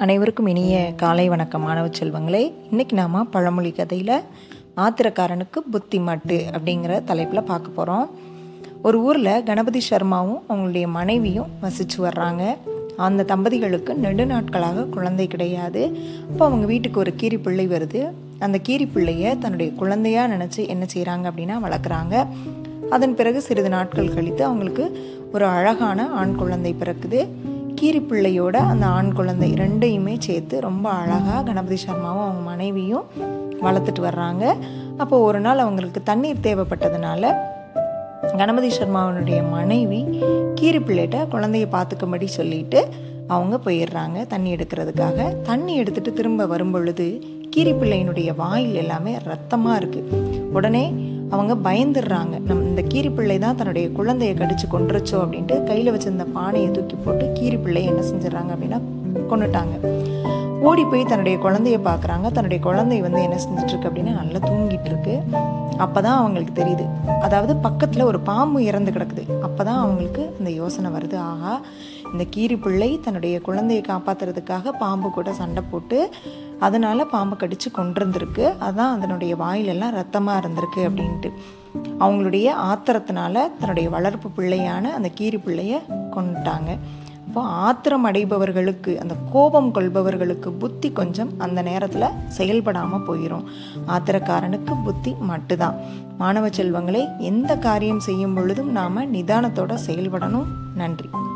அனைவருக்கும் இனிய காலை வணக்கம் மாணவ செல்வங்களே இன்றைக்கி நாம் பழமொழி கதையில் ஆத்திரக்காரனுக்கு புத்தி மாட்டு அப்படிங்கிற தலைப்பில் பார்க்க போகிறோம் ஒரு ஊரில் கணபதி சர்மாவும் அவங்களுடைய மனைவியும் வசித்து வர்றாங்க அந்த தம்பதிகளுக்கு நெடு நாட்களாக குழந்தை கிடையாது அப்போ அவங்க வீட்டுக்கு ஒரு கீரி பிள்ளை வருது அந்த கீரி பிள்ளையை தன்னுடைய குழந்தையாக நினச்சி என்ன செய்கிறாங்க அப்படின்னா வளர்க்குறாங்க அதன் பிறகு சிறிது நாட்கள் கழித்து அவங்களுக்கு ஒரு அழகான ஆண் குழந்தை பிறக்குது கீரி பிள்ளையோட அந்த ஆண் குழந்தை ரெண்டையுமே சேர்த்து ரொம்ப அழகாக கணபதி சர்மாவும் அவங்க மனைவியும் வளர்த்துட்டு வர்றாங்க அப்போ ஒரு நாள் அவங்களுக்கு தண்ணீர் தேவைப்பட்டதுனால கணபதி சர்மாவனுடைய மனைவி கீரி பிள்ளைகிட்ட குழந்தைய பார்த்துக்கும்படி சொல்லிட்டு அவங்க போயிடுறாங்க தண்ணி எடுக்கிறதுக்காக தண்ணி எடுத்துட்டு திரும்ப வரும் பொழுது கீரி பிள்ளையினுடைய வாயில் எல்லாமே ரத்தமாக இருக்குது உடனே அவங்க பயந்துடுறாங்க நம் இந்த கீரி பிள்ளை தான் தன்னுடைய குழந்தைய கடிச்சு கொன்றுச்சோ அப்படின்ட்டு கையில் வச்சிருந்த பானையை தூக்கி போட்டு கீரி பிள்ளையை என்ன செஞ்சிடறாங்க அப்படின்னா கொண்டுட்டாங்க ஓடி போய் தன்னுடைய குழந்தைய பார்க்குறாங்க தன்னுடைய குழந்தை வந்து என்ன செஞ்சிட்ருக்கு அப்படின்னா நல்லா தூங்கிட்டு இருக்கு அப்போ தான் அவங்களுக்கு தெரியுது அதாவது பக்கத்தில் ஒரு பாம்பு இறந்து கிடக்குது அப்போ தான் அவங்களுக்கு அந்த யோசனை வருது ஆஹா இந்த கீரி பிள்ளை தன்னுடைய குழந்தையை காப்பாற்றுறதுக்காக பாம்பு கூட சண்டை போட்டு அதனால் பாம்பு கடித்து கொண்டிருந்திருக்கு அதான் அதனுடைய வாயிலெல்லாம் ரத்தமாக இருந்திருக்கு அப்படின்ட்டு அவங்களுடைய ஆத்திரத்தினால தன்னுடைய வளர்ப்பு பிள்ளையான அந்த கீரி பிள்ளைய கொண்டுட்டாங்க அப்போ ஆத்திரம் அடைபவர்களுக்கு அந்த கோபம் கொள்பவர்களுக்கு புத்தி கொஞ்சம் அந்த நேரத்தில் செயல்படாமல் போயிடும் ஆத்திரக்காரனுக்கு புத்தி மட்டும்தான் மாணவ செல்வங்களை எந்த காரியம் செய்யும் பொழுதும் நாம் நிதானத்தோட செயல்படணும் நன்றி